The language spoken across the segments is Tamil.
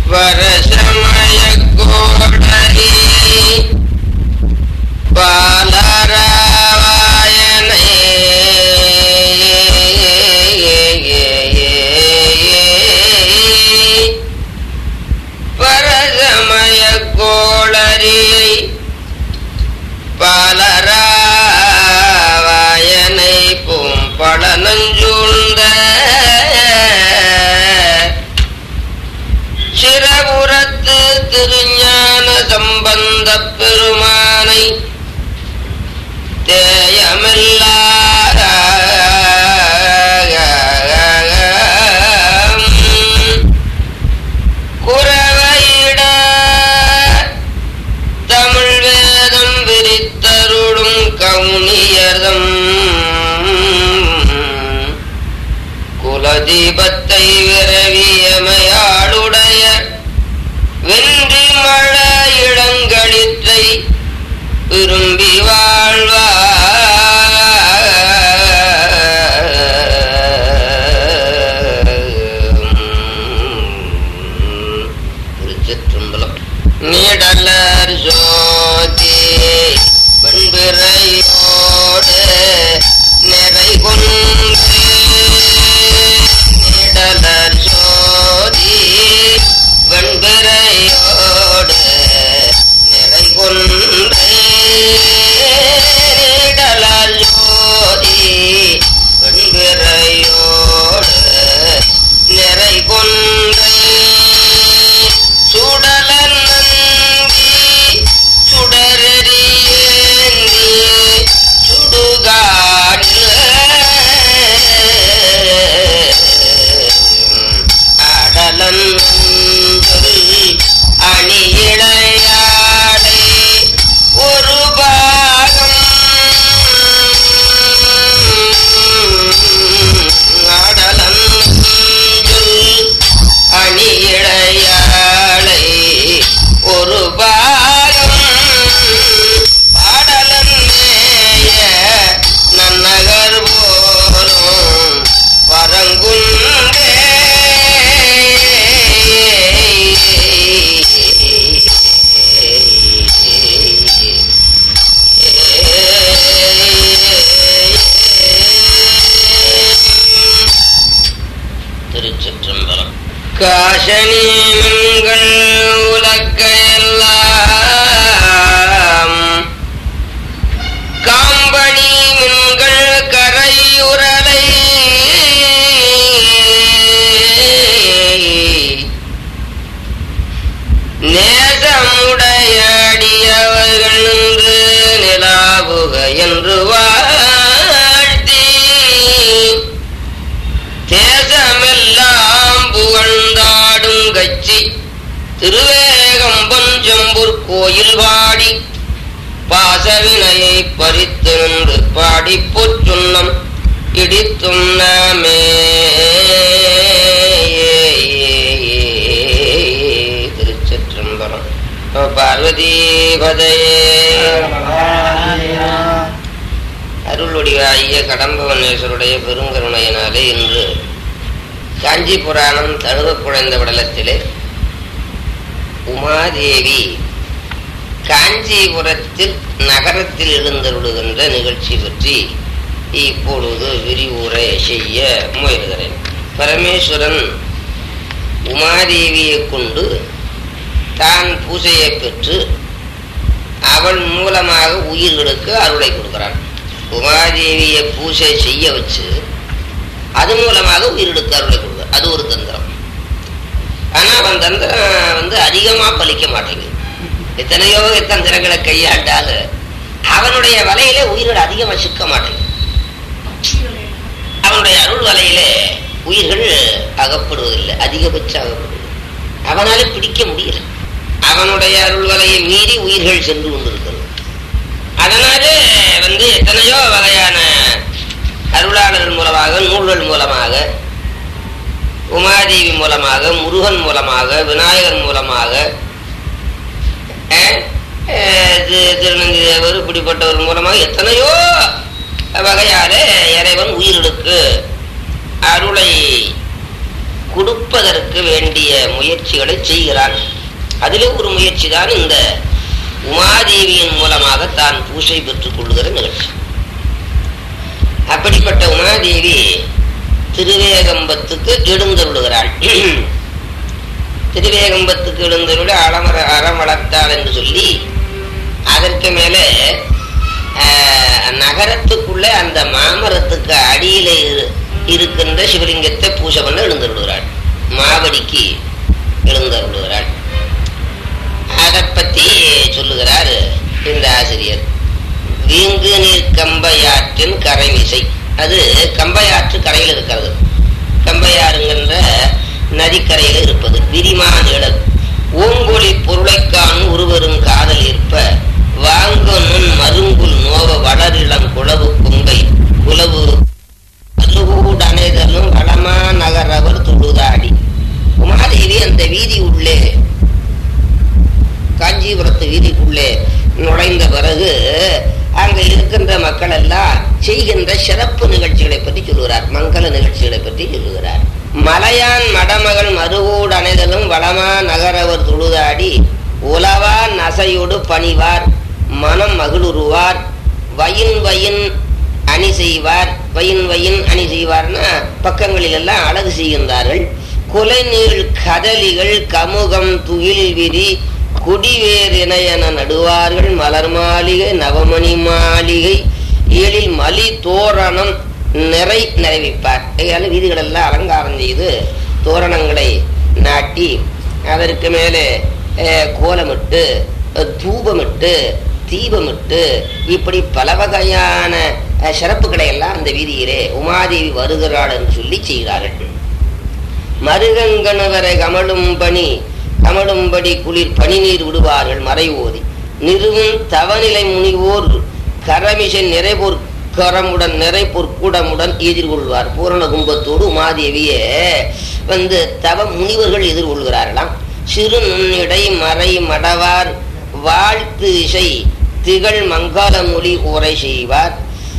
வரசமய கோடரி பாலராவாயனை பரசமய கோளரியை பாலராவாயனை பூம்பள நஞ்சூழ்ந்த சிறபுரத்து திருஞான சம்பந்த பெருமானை தேயமில்லா குறவையிட தமிழ் வேதம் விரித்தருளும் கவுனியர்தம் குலதீபத்தை விரவியமையாளுடைய வென்றி மழ இளங்களிற்றை விரும்பி வாழ்வார் திருச்சிற்றம்பலம் நீடலர் ஜோதி வெண்பிறையோடு நிறை கொண்டு நீடலர் ஜோதி வெண்பிறையோடு நிறை கொண்டு நீடலர் ஜோதி வெண்பிறையோடு நிறை கொண்டு சுடலன் நந்தி சுடரெறியேந்தி சுடுகாடில் அடலன் நஞ்சொல் அணி இளையாடை ஒரு பாகம் அடலன் நஞ்சொல் அணி இளையாளை ஒரு பாகம் பாடலன் மேய நன்னகர் போலும் பரங்குன்றே திருச்சிற்றம்பலம் காசனி மின்கள் உலக்க எல்லாம் காம்பணி மின்கள் கரையுரலை நேசமுடைய அடியவர்கள் நின்று நிலாவுக என்று வாழ்த்தி தேசமெல்லாம் புகழ்ந்தாடும் கட்சி திருவேகம்பன் செம்பூர் கோயில் பாடி பாசவினையை பறித்து நின்று பாடி பொற்றுண்ணம் இடித்தும் நாமே திருச்சிற்றம்பலம் பார்வதி பதையே அருளுடையாகிய கடம்பவனேஸ்வருடைய பெருங்கருணையினாலே இன்று காஞ்சி புராணம் தழுவ குழைந்த விடலத்திலே உமாதேவி காஞ்சிபுரத்தில் நகரத்தில் எழுந்தருளுகின்ற நிகழ்ச்சி பற்றி இப்பொழுது விரிவுரை செய்ய முயல்கிறேன் பரமேஸ்வரன் உமாதேவியை கொண்டு தான் பூஜையை பெற்று அவள் மூலமாக உயிர்களுக்கு அருளை கொடுக்கிறான் உமாதேவியை பூஜை செய்ய வச்சு அது மூலமாக உயிரிழுக்கு அருளை கொடுக்குறான் அது ஒரு தந்திரம் ஆனா அவன் தந்திரம் வந்து அதிகமா பலிக்க மாட்டேங்குது எத்தனையோ தந்திரங்களை கையாண்டால் அவனுடைய வலையிலே உயிர்கள் அதிகமா சிக்க மாட்டேங்குது அவனுடைய அருள் வலையிலே உயிர்கள் அகப்படுவதில்லை அதிகபட்சம் அகப்படுவது அவனால பிடிக்க முடியல அவனுடைய அருள் வலையை மீறி உயிர்கள் சென்று கொண்டிருக்கிறது அதனாலே வந்து எத்தனையோ வகையான அருளாளர்கள் மூலமாக நூல்கள் மூலமாக உமாதேவி மூலமாக முருகன் மூலமாக விநாயகர் மூலமாக அஹ், அஹ், திரு- திருநந்தி தேவர் இப்படிப்பட்டவர் மூலமாக எத்தனையோ வகையாலே இறைவன் உயிர்களுக்கு அருளை கொடுப்பதற்கு வேண்டிய முயற்சிகளை செய்கிறான் அதிலே ஒரு முயற்சி தான் இந்த உமாதேவியின் மூலமாக தான் பூசை பெற்றுக் கொள்கிற நிகழ்ச்சி அப்படிப்பட்ட உமாதேவி திருவேகம்பத்துக்கு எழுந்தருளுகிறாள் திருவேகம்பத்துக்கு எழுந்தருளி அறமர அறம் வளர்த்தாள் என்று சொல்லி அதற்கு மேலே ஆஹ், நகரத்துக்குள்ளே அந்த மாமரத்துக்கு அடியிலே இரு- இருக்கின்ற சிவலிங்கத்தை பூஜை பண்ண எழுந்தருளுகிறாள் மாவடிக்கு எழுந்தருளுகிறாள் அதை பத்தி சொல்லுகிறார் இந்த ஆசிரியர் வீங்கு நீர் கம்பையாற்றின் கரைமிசை அது கம்பையாற்று கரையில் இருக்கிறது கம்பையாறுங்கின்ற நதிக்கரையில் இருப்பது விரிமா நிழல் ஓங்கொழி பொருளைக்கான் ஒருவரும் காதல் இருப்ப வாங்க நுண் மருங்குல் நோவ வளரிளம் குளவு கொங்கை குலவு அனைதலும் வளமா நகரவர் துழுதாடி உமாதேவி அந்த வீதி உள்ளே காஞ்சிபுரத்து வீதிக்குள்ளே நுழைந்த பிறகு அங்க இருக்கின்ற மக்கள் எல்லாம் செய்கின்ற சிறப்பு நிகழ்ச்சிகளை பற்றி சொல்லுகிறார் மங்கள நிகழ்ச்சிகளை பற்றி சொல்லுகிறார் மலையான் மடமகள் மறுவோடு அணைதலும் வளமா நகரவர் தொழுதாடி உலவா நசையோடு பணிவார் மனம் மகிழுருவார் வயின் வயின் அணி செய்வார் வயின் வயின் அணி செய்வார்னா பக்கங்களில் எல்லாம் அழகு செய்கின்றார்கள் கொலை நீள் கதலிகள் கமுகம் துயில் விரி குடிவேர் இணையன நடுவார்கள் மலர் மாளிகை நவமணி மாளிகை ஏழில் மலி தோரணம் நிறை நிறைவிப்பார் இதனால வீதிகளெல்லாம் அலங்காரம் செய்து தோரணங்களை நாட்டி அதற்கு மேலே அஹ், கோலமிட்டு அஹ், தூபமிட்டு தீபமிட்டு இப்படி பல வகையான அஹ், சிறப்புகளை எல்லாம் அந்த வீதியிலே உமாதேவி வருகிறாள் என்று சொல்லி செய்கிறார்கள் மருகங்கணுவரை கமழும் பணி கமழும்படி குளிர் பனி நீர் விடுவார்கள் மறை ஓதி நிறுவும் தவநிலை முனிவோர் கரமிசை நிறைபொற் கரமுடன் நிறை பொற்குடமுடன் எதிர்கொள்வார் பூரண கும்பத்தோடு உமாதேவியே வந்து தவ முனிவர்கள் எதிர்கொள்கிறார்களாம் சிறு நுண்ணிடை மறை மடவார் வாழ்த்து இசை திகழ் மங்கால மொழி உரை செய்வார்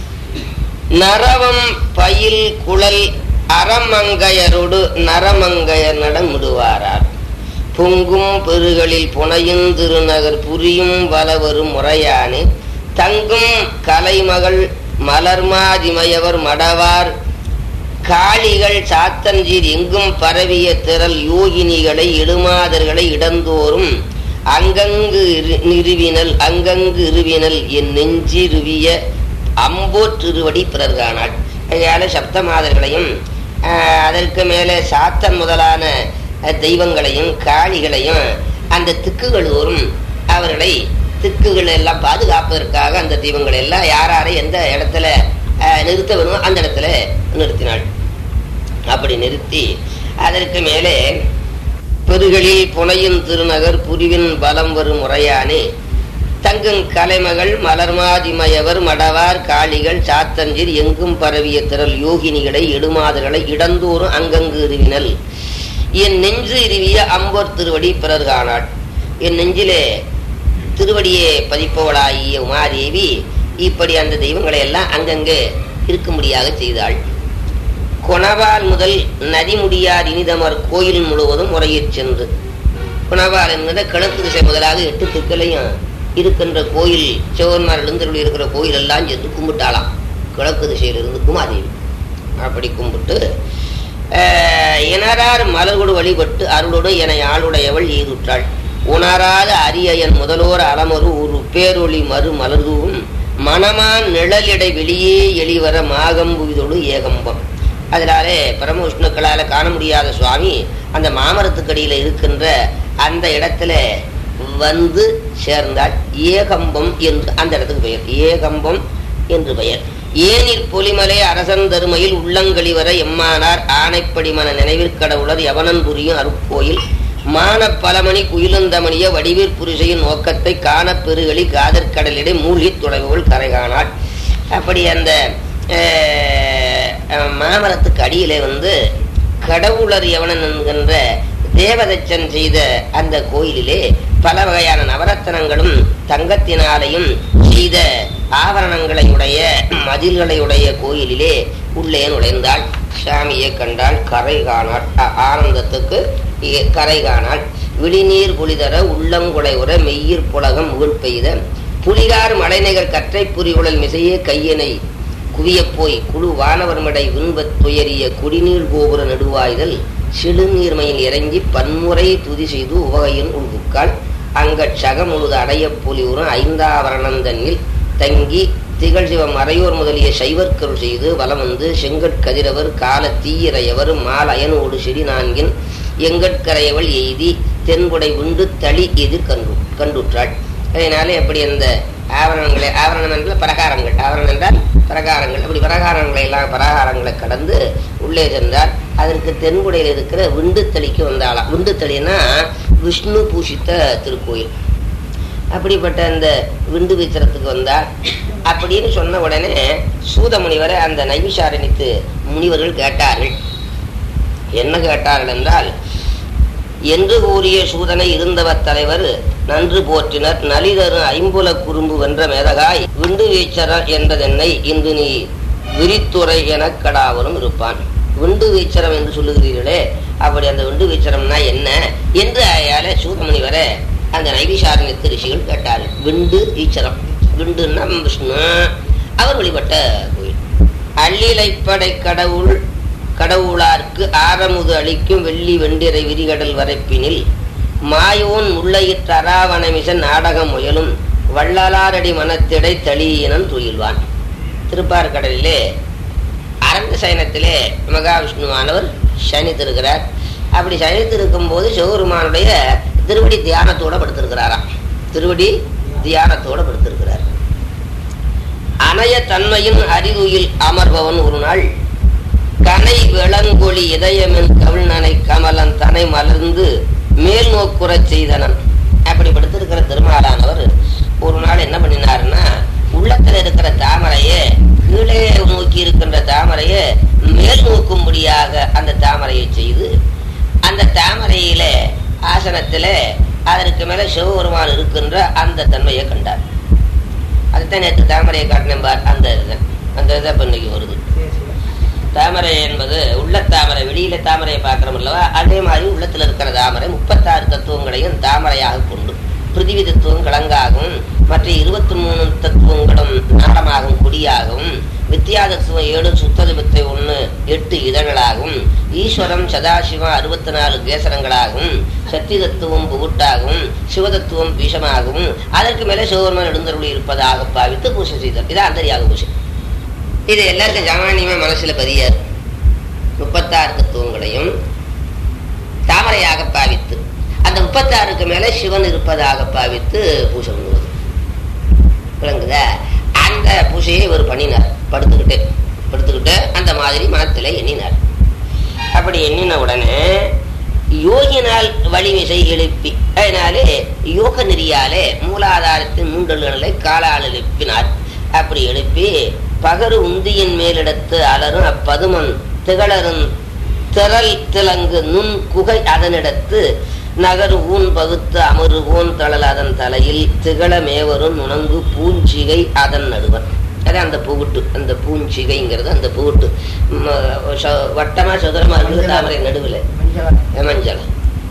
நரவம் பயில் குழல் அறமங்கையரோடு நரமங்கையர் நடமிடுவாரார் பொங்கும் பெருகளில் புனையும் திருநகர் புரியும் வலவரும் முறையானே தங்கும் கலைமகள் மலர்மாதிமயவர் மடவார் காளிகள் சாத்தஞ்சீர் எங்கும் பரவிய திரள் யோகினிகளை இடுமாதர்களை இடந்தோறும் அங்கங்கு இரு- நிறுவினல் அங்கங்கு இருவினல் என் நெஞ்சிருவிய அம்போற்றிருவடி பிறர் காணாள் அதனால சப்தமாதர்களையும் ஆஹ், அதற்கு மேலே சாத்தன் முதலான அஹ், தெய்வங்களையும் காளிகளையும் அந்த திக்குகள் தோறும் அவர்களை திக்குகள் எல்லாம் பாதுகாப்பதற்காக அந்த தெய்வங்களை எல்லாம் யார் யாரை எந்த இடத்துல ஆஹ், நிறுத்த வேணுமோ அந்த இடத்துல நிறுத்தினாள் அப்படி நிறுத்தி அதற்கு மேலே பெருகளில் புனையும் திருநகர் புரிவின் பலம் வரும் முறையானே தங்கும் கலைமகள் மலர்மாதிமயவர் மடவார் காளிகள் சாத்தஞ்சீர் எங்கும் பரவிய திரள் யோகினிகளை எடுமாதர்களை இடந்தோறும் அங்கங்கு இருவினல் என் நெஞ்சு இருவிய அம்பர் திருவடி பிறர் காணாள் என் நெஞ்சிலே திருவடியே பதிப்பவளாகிய உமாதேவி இப்படி அந்த தெய்வங்களை எல்லாம் அங்கங்கே இருக்கும்படியாக செய்தாள் கொணவால் முதல் நதிமுடியார் இனிதமர் கோயில் முழுவதும் முறையிற் சென்று குணவால் என்கிற கிழக்கு திசை முதலாக எட்டு திக்களையும் இருக்கின்ற கோயில் சிவன்மார் எழுந்தருளி இருக்கிற கோயில் எல்லாம் சென்று கும்பிட்டாளாம் கிழக்கு திசையிலிருந்து குமாதேவி அப்படி கும்பிட்டு ஆஹ், இணரார் மலர்கொடு வழிபட்டு அருளோடு என ஆளுடையவள் ஈதுற்றாள் உணராத அரிய என் முதலோர் அலமரு ஒரு பேரொளி மறு மலர்தூவும் மணமான் நிழலிடை வெளியே எளிவர மாகம்புவிதொடு ஏகம்பம் அதனாலே பரம விஷ்ணுக்களால காண முடியாத சுவாமி அந்த மாமரத்துக்கடியில இருக்கின்ற அந்த இடத்துல வந்து சேர்ந்தாள் ஏகம்பம் என்று அந்த இடத்துக்கு பெயர் ஏகம்பம் என்று பெயர் ஏனிற் பொலிமலை அரசன் தருமையில் உள்ளங்களி வர எம்மானார் ஆணைப்படி மன நினைவிற்கடவுளர் யவனன் புரியும் அருட்கோயில் மான பலமணி குயிலுந்தமணிய வடிவீர் புரிசையின் நோக்கத்தை காணப் பெருகளி காதற்கடலிடை மூழ்கித் துளைவுகள் கரை காணாள் அப்படி அந்த அஹ், அஹ், மாமரத்துக்கு அடியிலே வந்து கடவுளர் யவனன் என்கின்ற தேவதச்சன் செய்த அந்த கோயிலிலே பல வகையான நவரத்தனங்களும் தங்கத்தினாலையும் செய்த ஆபரணங்களை உடைய மதில்களை உடைய கோயிலிலே உள்ளே நுழைந்தாள் சாமியை கண்டால் கரை காணாள் அ- ஆனந்தத்துக்கு இ- கரை காணாள் விழிநீர் புலிதர உள்ளங்குளை உற மெய்யிற் புலகம் முகழ் பெய்த புலிகார் மலைநகர் கற்றை புரிகுழல் மிசையே கையனை குவியப் போய் குழு வானவர்மடை விண்பத் துயரிய குடிநீர் கோபுர நடுவாய்தல் சிறுநீர்மையில் இறங்கி பன்முறை துதி செய்து உவகையின் உள்புக்கால் அங்கச் சகமுழுது அடையப் புலியுறும் ஐந்தாவரணந்தன்னில் தங்கி திகழ் சிவ மறையோர் முதலிய சைவர்க்கருள் செய்து வலம் வந்து செங்கட்கதிரவர் கால தீயிறையவர் மால் அயனோடு செடி நான்கின் எங்கட்கரையவள் எய்தி தென்புடை உண்டு தளி எதிர் கண்டு கண்டுற்றாள் அதனாலே அப்படி அந்த ஆவரணங்களை ஆவரணம் என்றால் பிரகாரங்கள் ஆவரணம் என்றால் பிரகாரங்கள் அப்படி பிரகாரங்களை எல்லாம் பிரகாரங்களை கடந்து உள்ளே சென்றால் அதற்கு தென்புடையில் இருக்கிற விண்டுத்தளிக்கு வந்தாளாம் விண்டுத்தளினா விஷ்ணு பூஷித்த திருக்கோயில் அப்படிப்பட்ட அந்த விண்டு வித்திரத்துக்கு வந்தார் அப்படின்னு சொன்ன உடனே சூத முனிவரை அந்த நைவிசாரணித்து முனிவர்கள் கேட்டார்கள் என்ன கேட்டார்கள் என்றால் என்று கூறிய சூதனை இருந்தவர் தலைவர் நன்று போற்றினர் நலிதரு ஐம்புல குறும்பு வென்ற மேதகாய் விண்டு வீச்சர என்றதென்னை இன்று நீ விரித்துறை எனக் கடாவரும் இருப்பான் விண்டு வீச்சரம் என்று சொல்லுகிறீர்களே அப்படி அந்த விண்டு வீச்சரம்னா என்ன என்று அயால சூதமுனிவரை அந்த நைவிசாரணித்து ரிஷிகள் கேட்டார்கள் விண்டு ஈச்சரம் விண்டுன்னா விஷ்ணு அவர் வழிபட்ட கோயில் அள்ளிலைப்படை கடவுள் கடவுளார்க்கு ஆரமுது அளிக்கும் வெள்ளி வெண்டிரை விரிகடல் வரைப்பினில் மாயோன் முள்ளையிற்ற அராவணமிசன் நாடகம் முயலும் வள்ளலாரடி மனத்திடை தளியினன் துயில்வான் திருப்பார்கடலிலே அரங்க சயனத்திலே மகாவிஷ்ணுவானவர் சனித்திருக்கிறார் அப்படி சனித்திருக்கும் போது சிவபெருமானுடைய திருவடி தியானத்தோட படுத்திருக்கிறாராம் திருவடி தியானத்தோட படுத்திருக்கிறார் அணைய தன்மையின் அறிவுயில் அமர்பவன் ஒரு நாள் கனை விளங்கொளி இதயமென் கவிழ்நனை கமலன் தனை மலர்ந்து மேல் நோக்குறச் செய்தனன் அப்படி படுத்திருக்கிற திருமாலானவர் ஒரு நாள் என்ன பண்ணினாருன்னா உள்ளத்துல இருக்கிற தாமரையை கீழே நோக்கி இருக்கின்ற தாமரையை மேல் நோக்கும்படியாக அந்த தாமரையை செய்து அந்த தாமரையில ஆசனத்தில அதற்கு மேல சிவபெருமான் இருக்கின்ற அந்த தன்மையை கண்டார் அதுதான் நேற்று தாமரையை காட்டினேன் பார் அந்த இதை அந்த இதை இப்ப இன்னைக்கு வருது தாமரை என்பது உள்ள தாமரை வெளியில தாமரையை பார்க்கிறோம் அல்லவா அதே மாதிரி உள்ளத்துல இருக்கிற தாமரை முப்பத்தாறு தத்துவங்களையும் தாமரையாக கொண்டு பிருத்திவி தத்துவம் கிழங்காகவும் மற்ற இருபத்தி மூணு தத்துவங்களும் நாடமாகும் கொடியாகவும் வித்யா தத்துவம் ஏழு சுத்தது வித்தை ஒன்று எட்டு இதழ்களாகவும் ஈஸ்வரம் சதாசிவம் அறுபத்தி நாலு கேசரங்களாகவும் சக்தி தத்துவம் புகுட்டாகவும் சிவதத்துவம் பீஷமாகவும் அதற்கு மேலே சிவபெருமான் எழுந்தருளி இருப்பதாக பாவித்து பூஜை செய்தார் இதான் அந்தரியாக பூஜை இது எல்லாருக்கும் சாமானியமா மனசுல பதியார் முப்பத்தாறு தத்துவங்களையும் தாமரையாக பாவித்து அந்த முப்பத்தாறுக்கு மேல சிவன் இருப்பதாக பாவித்து பூஜை பண்ணுவது விளங்குதா அந்த பூஜையை இவர் பண்ணினார் படுத்துக்கிட்டு படுத்துக்கிட்டு அந்த மாதிரி மனத்துல எண்ணினார் அப்படி எண்ணின உடனே யோகினால் வழிவிசை எழுப்பி அதனாலே யோக நெறியாலே மூலாதாரத்தின் மூன்றல்களை காலால் எழுப்பினார் அப்படி எழுப்பி பகரு உந்தியின் மேலிடத்து அலரும் அப்பதுமன் திகழரும் திரள் திலங்கு நுண் குகை அதனிடத்து நகரு ஊன் பகுத்து அமரு ஊன் தளல் அதன் தலையில் திகழ மேவரும் நுணங்கு பூஞ்சிகை அதன் நடுவன் அது அந்த புகுட்டு அந்த பூஞ்சிகைங்கிறது அந்த புகுட்டு ம, ச- வட்டமா சதுரமா இருக்குது தாமரை நடுவில் மஞ்சள்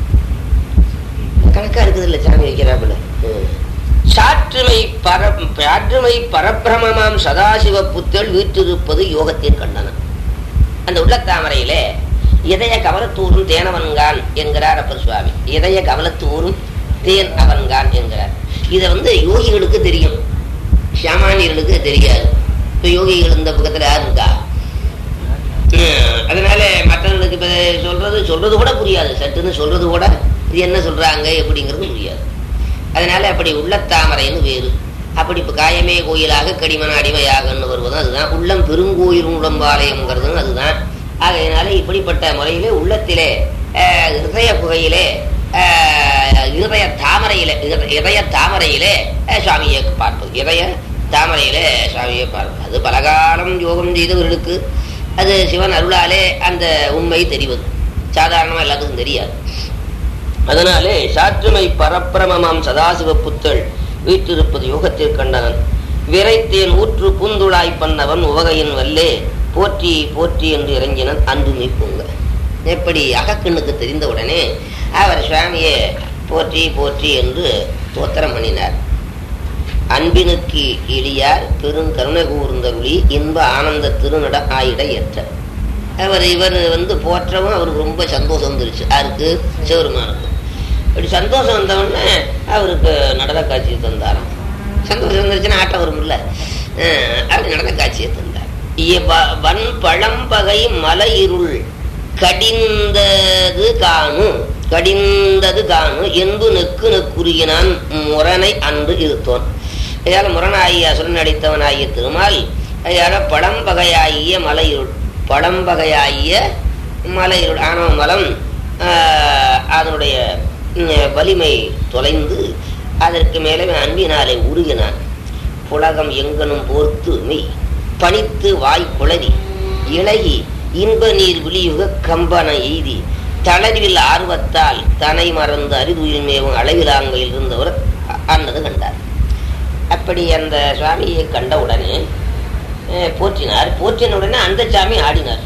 கணக்கா இருக்குது இல்ல சாமி வைக்கிறாப்புல சாற்றுமை பர சாற்றுமை பரபிரமமாம் சதாசிவ புத்தல் வீற்றிருப்பது யோகத்தின் கண்டனம் அந்த உள்ளத்தாமரையிலே இதய கவலத்தூரும் தேனவன்கான் என்கிறார் அப்பர் சுவாமி இதய கவலத்தூரும் தேன் அவன்கான் என்கிறார் இதை வந்து யோகிகளுக்கு தெரியும் சாமானியர்களுக்கு தெரியாது இப்ப யோகிகள் இந்த பக்கத்துல யாரு இருக்கா ஹம், அதனால மற்றவங்களுக்கு இப்ப சொல்றது சொல்றது கூட புரியாது சட்டுன்னு சொல்றது கூட இது என்ன சொல்றாங்க எப்படிங்கிறது புரியாது அதனால அப்படி உள்ளத்தாமரைன்னு வேறு அப்படி இப்ப காயமே கோயிலாக கடிமன அடிமையாகன்னு வருவதும் அதுதான் உள்ளம் பெருங்கோயில் உடம்பாளையம்ங்கிறதும் அதுதான் ஆகையினால இப்படிப்பட்ட முறையிலே உள்ளத்திலே அஹ், இதய குகையிலே அஹ், இதய தாமரையிலே இத- இதய தாமரையிலே அஹ், சுவாமியை பார்ப்பது இதய தாமரையிலே சுவாமியை பார்ப்பது அது பலகாலம் யோகம் செய்தவர்களுக்கு அது சிவன் அருளாலே அந்த உண்மை தெரிவது சாதாரணமா எல்லாத்துக்கும் தெரியாது அதனாலே சாற்றுமை பரப்பிரமமாம் சதாசிவ புத்தள் வீற்றிருப்பது யோகத்தில் கண்டனன் விரைத்தேன் ஊற்று பூந்துளாய் பண்ணவன் உவகையின் வல்லே போற்றி போற்றி என்று இறங்கினான் அன்பு மீட்புங்க எப்படி அகக்கண்ணுக்கு தெரிந்த உடனே அவர் சுவாமியை போற்றி போற்றி என்று தோத்திரம் பண்ணினார் அன்பினுக்கு எளியார் பெருங்கருணை கூர்ந்தருளி இன்ப ஆனந்த திருநட ஆயிட ஏற்ற அவர் இவர் வந்து போற்றவும் அவருக்கு ரொம்ப சந்தோஷம் வந்துருச்சு யாருக்கு சிவருமானுக்கு இப்படி சந்தோஷம் வந்தவுடனே அவருக்கு நடன காட்சியை தந்தாராம் சந்தோஷம் வந்துருச்சுன்னா ஆட்டம் வரும்ல அஹ் அப்படி நடன காட்சியை தந்தார் இ- வ- வன் பழம்பகை மலை இருள் கடிந்தது காணு கடிந்தது காணு என்பு நெக்கு நெக்குருகினான் முரணை அன்று இருத்தோன் ஐயால முரணாகிய அசுரன் அடித்தவனாகிய திருமால் ஐயால பழம்பகையாகிய மலையிருள் பழம்பகையாகிய மலையிருள் ஆணவ மலம் ஆஹ், அதனுடைய ம், வலிமை தொலைந்து அதற்கு மேலே அன்பினாலே உருகினான் புலகம் எங்கனும் போர்த்து மெய் பனித்து வாய் குளறி இளகி இன்ப நீர் விழியுக கம்பன எய்தி தளர்வில் ஆர்வத்தால் தனை மறந்து அரிதுயில் மேவும் அளவிலாங்கையில் இருந்தவர் அ- அன்னது கண்டார் அப்படி அந்த சுவாமியை கண்ட உடனே அஹ், போற்றினார் போற்றின உடனே அந்த சாமி ஆடினார்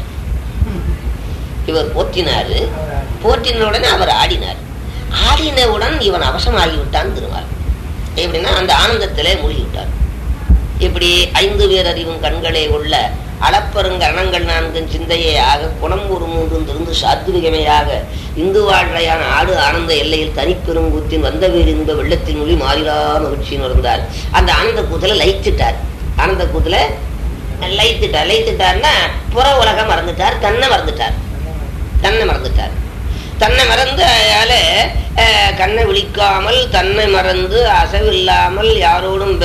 இவர் போற்றினாரு போற்றின உடனே அவர் ஆடினார் ஆடினவுடன் இவன் அவசமாகிவிட்டான் திருமால் எப்படின்னா அந்த ஆனந்தத்திலே மூழ்கிவிட்டார் இப்படி ஐந்து பேர் அறிவும் கண்களே உள்ள அளப்பெருங்கரணங்கள் நான்கும் சிந்தையாக குணம் ஒரு மூன்றும் திருந்து சாத்விகமையாக இந்து வாழ்றையான ஆடு ஆனந்த எல்லையில் தனிப்பெருங்கூத்தின் வந்த வேறு இன்ப வெள்ளத்தின் மொழி மாறிலா மகிழ்ச்சின்னு இருந்தார் அந்த ஆனந்த கூத்துல லயிச்சிட்டார் ஆனந்த கூத்துல லயித்துட்டார் லயித்துட்டார்னா புற உலகம் மறந்துட்டார் தன்னை மறந்துட்டார் தன்னை மறந்துட்டார் தன்னை மறந்து அயால அஹ், கண்ணை விழிக்காமல் தன்னை மறந்து அசைவில்லாமல் யாரோடும்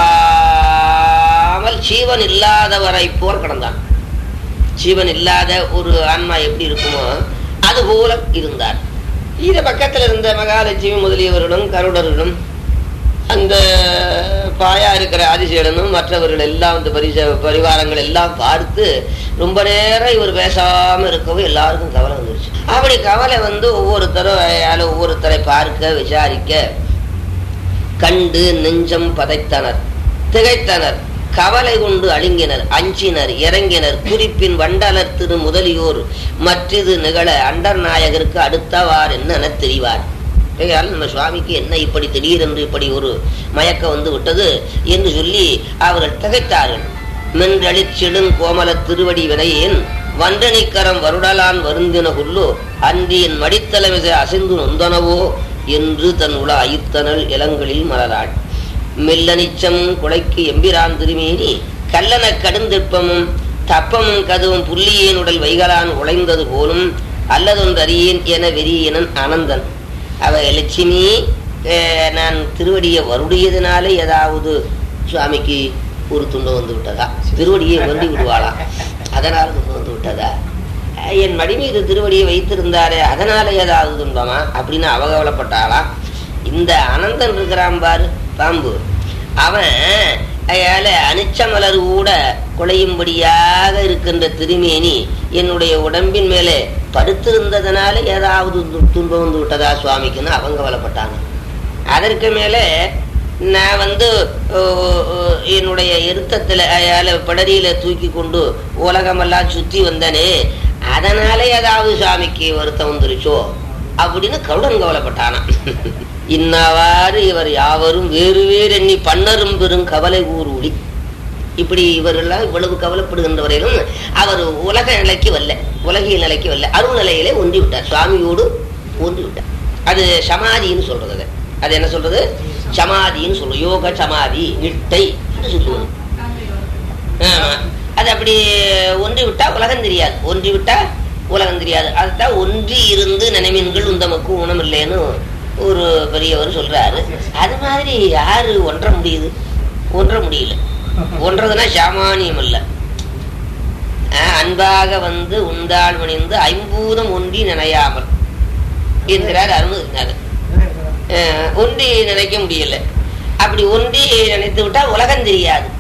பேசாமல் சீவன் இல்லாதவரை போல் கடந்தான் சீவன் இல்லாத ஒரு ஆன்மா எப்படி இருக்குமோ அது போல இருந்தார் இது பக்கத்தில் இருந்த மகாலட்சுமி முதலியவர்களும் கருடர்களும் அந்த பாயா இருக்கிற ஆதிசேடனும் மற்றவர்கள் எல்லாம் இந்த பரிச பரிவாரங்கள் எல்லாம் பார்த்து ரொம்ப நேரம் இவர் பேசாம இருக்கவும் எல்லாருக்கும் கவலை வந்துருச்சு அப்படி கவலை வந்து ஒவ்வொருத்தரும் யால ஒவ்வொருத்தரை பார்க்க விசாரிக்க கண்டு நெஞ்சம் பதைத்தனர் திகைத்தனர் கவலை கொண்டு அழுங்கினர் அஞ்சினர் இறங்கினர் குறிப்பின் வண்டலர் திரு முதலியோர் மற்றிது நிகழ அண்டர் நாயகருக்கு அடுத்தவார் என்ன தெரிவார் ஆகையால் நம்ம சுவாமிக்கு என்ன இப்படி திடீரென்று இப்படி ஒரு மயக்கம் வந்து விட்டது என்று சொல்லி அவர்கள் திகைத்தார்கள் மென்றளிச்சிடும் கோமல திருவடி வினையேன் வன்றணிக்கரம் வருடலான் வருந்தின குல்லோ அன்றியின் மடித்தலைமிசை அசைந்து நொந்தனவோ என்று தன் உள அயித்தனல் இளங்களில் மலராள் மெல்லனிச்சம் குலைக்கு எம்பிரான் திருமேனி கல்லன கடுந்திற்பமும் தப்பமும் கதுவும் புள்ளியேன் உடல் வைகலான் உழைந்தது போலும் அல்லதொன்றறியேன் என வெறியனன் ஆனந்தன் அவ லட்சுமி அஹ், நான் திருவடியை வருடியதுனால ஏதாவது சுவாமிக்கு ஒரு துன்பம் வந்து விட்டதா திருவடியை வருடி விடுவாளா அதனால துன்பம் வந்து விட்டதா அஹ், என் மடி மீது திருவடியை வைத்திருந்தாரே அதனால ஏதாவது துன்பமா அப்படின்னு அவகவலைப்பட்டாளா இந்த அனந்தன் இருக்கிறான் பாரு பாம்பு அவன் அயால அனிச்சமலர் கூட குலையும்படியாக இருக்கின்ற திருமேனி என்னுடைய உடம்பின் மேலே படுத்திருந்ததனால ஏதாவது து- துன்பம் வந்து விட்டதா சுவாமிக்குன்னு அவங்க கவலைப்பட்டாங்க அதற்கு மேலே நான் வந்து ஓ, ஓ, என்னுடைய எருத்தத்துல அயால படரியில தூக்கி கொண்டு உலகமெல்லாம் சுத்தி வந்தனே அதனால ஏதாவது சுவாமிக்கு வருத்தம் வந்துருச்சோ அப்படின்னு கருடன் கவலைப்பட்டானா இன்னாவாறு இவர் யாவரும் வேறு வேறு எண்ணி பன்னரும் பெரும் கவலை ஊரூடி இப்படி இவரெல்லாம் இவ்வளவு கவலைப்படுகின்ற வரையிலும் அவர் உலக நிலைக்கு வரல உலகியல் நிலைக்கு வரல அருள் நிலையிலே ஒன்றி விட்டார் சுவாமியோடு ஒன்றி விட்டார் அது சமாதின்னு சொல்றது அது. அது என்ன சொல்றது சமாதின்னு சொல்றது யோக சமாதி நிட்டை என்று சொல்லுவது ஆமா. அது அப்படி ஒன்றி விட்டா உலகம் தெரியாது ஒன்றி விட்டா உலகம் தெரியாது அதுதான் ஒன்றி இருந்து நினைவின்கள் உந்தமக்கு ஊனமில்லைன்னு ஒரு பெரியவர் சொல்றாரு அது மாதிரி யாரு ஒன்ற முடியுது ஒன்ற முடியல ஒன்றதுன்னா சாமானியம் அல்ல ஆஹ், அன்பாக வந்து உண்டாள் மணிந்து ஐம்பூதம் ஒன்றி நினையாமல் என்கிறார் அருணகிரிநாதர் அஹ், ஒன்றி நினைக்க முடியல அப்படி ஒன்றி நினைத்து விட்டால் உலகம் தெரியாது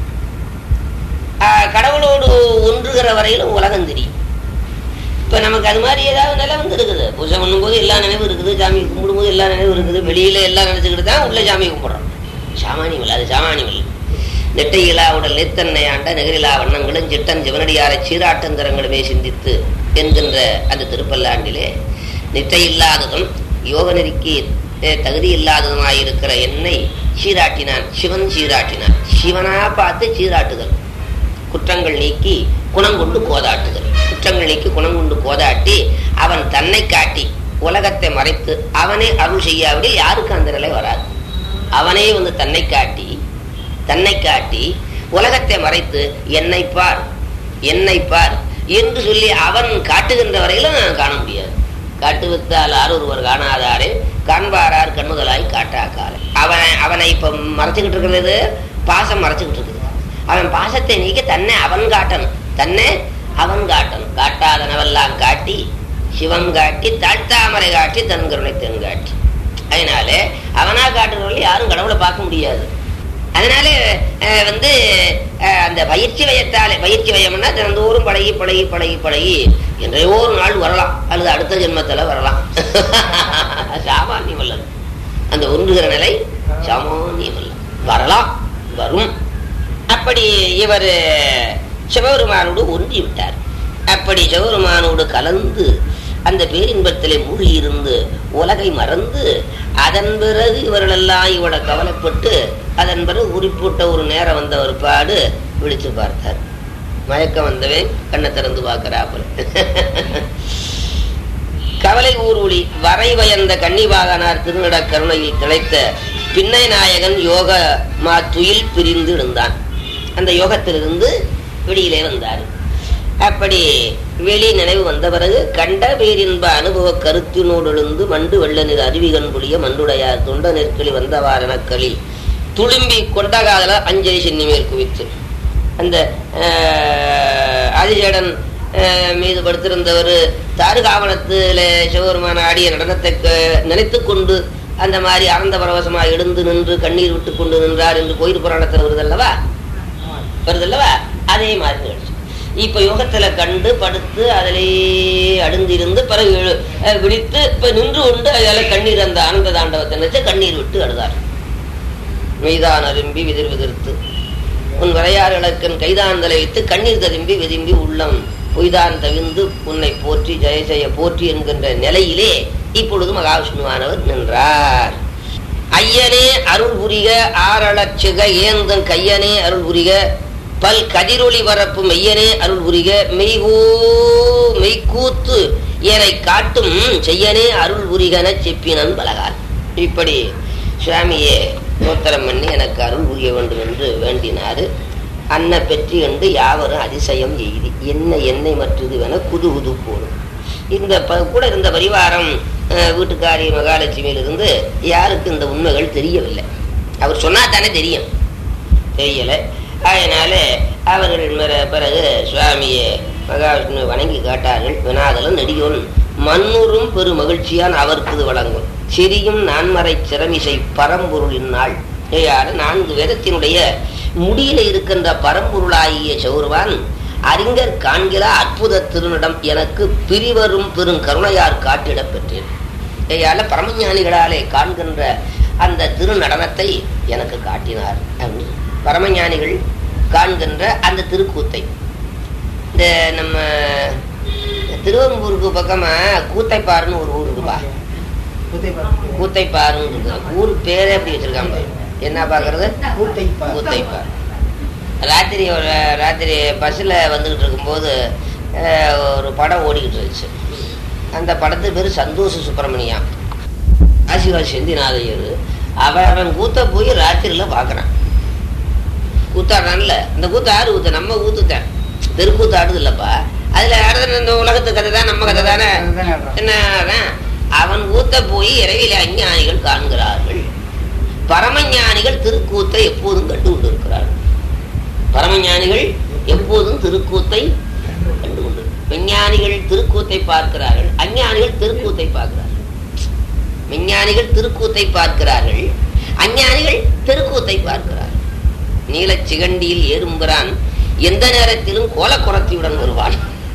ஆஹ், கடவுளோடு ஒன்றுகிற வரையிலும் உலகம் தெரியும் இப்ப நமக்கு அது மாதிரி ஏதாவது நிலை வந்து இருக்குது பூஜை பண்ணும்போது எல்லா நினைவும் இருக்குது சாமி கும்பிடும்போது எல்லா நினைவும் இருக்குது வெளியில எல்லாம் நினைச்சுக்கிட்டு தான் உள்ள சாமி கும்பிடுறோம் சாமானியம் இல்லை அது சாமானியம் இல்லை நெட்டையிலா உடல் நித்தன்னை ஆண்ட நெகிரிலா வண்ணங்களும் சிட்டன் சிவனடியாரை சீராட்டந்தரங்களுமே சிந்தித்து என்கின்ற அந்த திருப்பல்லாண்டிலே நிட்டை இல்லாததும் யோக நெறிக்கு அஹ், தகுதி இல்லாததுமாயிருக்கிற என்னை சீராட்டினான் சிவன் சீராட்டினான் சிவனா பார்த்து சீராட்டுதல் குற்றங்கள் நீக்கி குணம் கொண்டு கோதாட்டுதல் குற்றங்கள் நீக்கி குணம் கொண்டு கோதாட்டி அவன் தன்னை காட்டி உலகத்தை மறைத்து அவனே அருள் செய்யாவிடில் யாருக்கு அந்த நிலை வராது அவனே வந்து தன்னை காட்டி தன்னை காட்டி உலகத்தை மறைத்து என்னை பார் என்னை பார் என்று சொல்லி அவன் காட்டுகின்ற வரையிலும் நான் காண முடியாது காட்டுவித்தால் ஆர் ஒருவர் காணாதாரே காண்பாரார் கண்ணுதலாய் காட்டாக்காரே அவனை அவனை இப்ப மறைச்சுக்கிட்டு இருக்கிறது பாசம் மறைச்சுக்கிட்டு இருக்குது அவன் பாசத்தை நீக்கி தன்னை அவன் காட்டணும் தன்னை அவன் காட்டணும் காட்டாதனவெல்லாம் காட்டி சிவம் காட்டி தாழ்த்தாமரை காட்டி தன் கருணை தென் காட்டி அதனால அவனா காட்டுறவர்கள் யாரும் கடவுளை பார்க்க முடியாது அதனால அஹ், வந்து அஹ், அந்த பயிற்சி வயத்தாலே பயிற்சி வயம்னா தினந்தோறும் பழகி பழகி பழகி பழகி என்றையோ ஒரு நாள் வரலாம் அல்லது அடுத்த ஜென்மத்துல வரலாம் சாமானியம் அல்லது அந்த ஒன்றுகிற நிலை சாமானியம் அல்ல வரலாம் வரும் அப்படி இவர் சிவபெருமானோடு ஒன்றி விட்டார் அப்படி சிவபெருமானோடு கலந்து அந்த பேரின்பத்திலே மூழ்கியிருந்து உலகை மறந்து அதன் பிறகு இவர்களெல்லாம் இவளை கவலைப்பட்டு அதன் பிறகு குறிப்பிட்ட ஒரு நேரம் வந்த ஒரு பாடு விழிச்சு பார்த்தார் மயக்கம் வந்தவன் கண்ணை திறந்து பார்க்கிறாப்புல கவலை ஊர்வொளி வரை வயந்த கன்னிவாகனார் திருநட கருணையில் திளைத்த பின்னை நாயகன் யோக மாத்துயில் பிரிந்து இருந்தான் அந்த யோகத்திலிருந்து வெளியிலே வந்தார் அப்படி வெளி நினைவு வந்த பிறகு கண்ட பேரின்ப அனுபவ கருத்தினோடு எழுந்து மண்டு வெள்ள நிற அருவிகன் புளிய மண்டுடையார் தொண்ட நெற்களி வந்தவாரணக்களி துளும்பி கொண்டகாதல அஞ்சலி சென்னி மேல் குவித்து அந்த ஆஹ், ஆதிசேடன் ஆஹ், மீது படுத்திருந்தவர் தாருகாவனத்தில் சிவபெருமான ஆடிய நடனத்தை க- நினைத்துக் கொண்டு அந்த மாதிரி ஆனந்த பரவசமாக எழுந்து நின்று கண்ணீர் விட்டு கொண்டு நின்றார் என்று கோயில் புராணத்தில் வருதல்லவா வருதல்லவா அதே மாதிரி நிகழ்ச்சி இப்ப யோகத்துல கண்டு படுத்து அதிலேயே அழுந்திருந்து பிறகு எழு- அஹ் விழித்து இப்ப நின்று கொண்டு அதில் கண்ணீர் அந்த ஆனந்த தாண்டவத்தை நினைச்சு கண்ணீர் விட்டு அழுதார் மெய்தான் அரும்பி விதிர் விதிர்த்து உன் வரையார் இலக்கன் கைதாந்தலை வைத்து கண்ணீர் ததும்பி விரும்பி உள்ளம் பொய்தான் தவிந்து உன்னை போற்றி ஜெய ஜெய போற்றி என்கின்ற நிலையிலே இப்பொழுது மகாவிஷ்ணுவானவர் நின்றார் ஐயனே அருள் புரிக ஆரளச்சிக ஏந்தன் கையனே அருள் புரிக பல் கதிரொளி வரப்பு மெய்யனே அருள் புரிக மெய்கூ மெய்கூத்து ஏனை காட்டும் செய்யனே அருள் புரிகன செப்பினன் பலகால் இப்படி சுவாமியே நோத்தரம் பண்ணி எனக்கு அருள் புரிய வேண்டும் என்று வேண்டினாரு அன்ன பெற்றி கண்டு யாவரும் அதிசயம் எய்தி என்ன என்னை மற்றது என குது குது போடும் இந்த ப- கூட இருந்த பரிவாரம் அஹ், வீட்டுக்காரி மகாலட்சுமியிலிருந்து யாருக்கு இந்த உண்மைகள் தெரியவில்லை அவர் சொன்னா தானே தெரியும் தெரியல அதனால அவர்கள் பிற- பிறகு சுவாமியை மகாவிஷ்ணு வணங்கி காட்டார்கள் வினாதலும் நெடியோன் மண்ணுறும் பெரு மகிழ்ச்சியான் அவருக்கு இது வழங்கும் சிறியும் நான்மறை சிறமிசை பரம்பொருளின் நாள் ஏயாறு நான்கு வேதத்தினுடைய முடியில இருக்கின்ற பரம்பொருளாகிய சௌருவான் அறிஞர் காண்கிற அற்புத திருநடம் எனக்கு பிரிவரும் பெரும் கருணையார் காட்டிடப் பெற்றேன் ஏயால பரமஞானிகளாலே காண்கின்ற அந்த திருநடனத்தை எனக்கு காட்டினார் அப்படின்னு. பரமஞானிகள் காண்கின்ற அந்த திருக்கூத்தை இந்த நம்ம திருவம்பூருக்கு பக்கமா கூத்தைப்பாருன்னு ஒரு ஊர் இருக்குப்பா கூத்தைப்பாருன்னு இருக்கு ஊர் பேரே அப்படி வச்சிருக்காங்க பாரு. என்ன பாக்குறது கூத்தைப்பார் ராத்திரி ஒரு ராத்திரி பஸ்ஸில் வந்துக்கிட்டு இருக்கும்போது அஹ், ஒரு படம் ஓடிக்கிட்டு இருந்துச்சு அந்த படத்து பேர் சந்தோஷ சுப்பிரமணியம் ஆசிர்வாத் செந்திநாதையர் அவன் அவன் கூத்த போய் ராத்திரியில் பார்க்குறான் கூத்தாடுறான்ல இந்த கூத்து ஆறு கூத்து நம்ம கூத்துத்தான் தெருக்கூத்து ஆடுது இல்லப்பா அதுல ஆடுறது இந்த உலகத்து கதை தான் நம்ம கதை தானே என்ன அதான்? அவன் கூத்த போய் இரவில அஞ்ஞானிகள் காண்கிறார்கள் பரமஞானிகள் திருக்கூத்தை எப்போதும் கண்டு கொண்டிருக்கிறார்கள் பரமஞானிகள் எப்போதும் திருக்கூத்தை கண்டு கொண்டு விஞ்ஞானிகள் திருக்கூத்தை பார்க்கிறார்கள் அஞ்ஞானிகள் திருக்கூத்தை பார்க்கிறார்கள் விஞ்ஞானிகள் திருக்கூத்தை பார்க்கிறார்கள் அஞ்ஞானிகள் தெருக்கூத்தை பார்க்கிறார்கள் நீலச் சிகண்டியில் ஏறும்புறான் எந்த நேரத்திலும் கோலக்குரத்தியுடன் வருவான்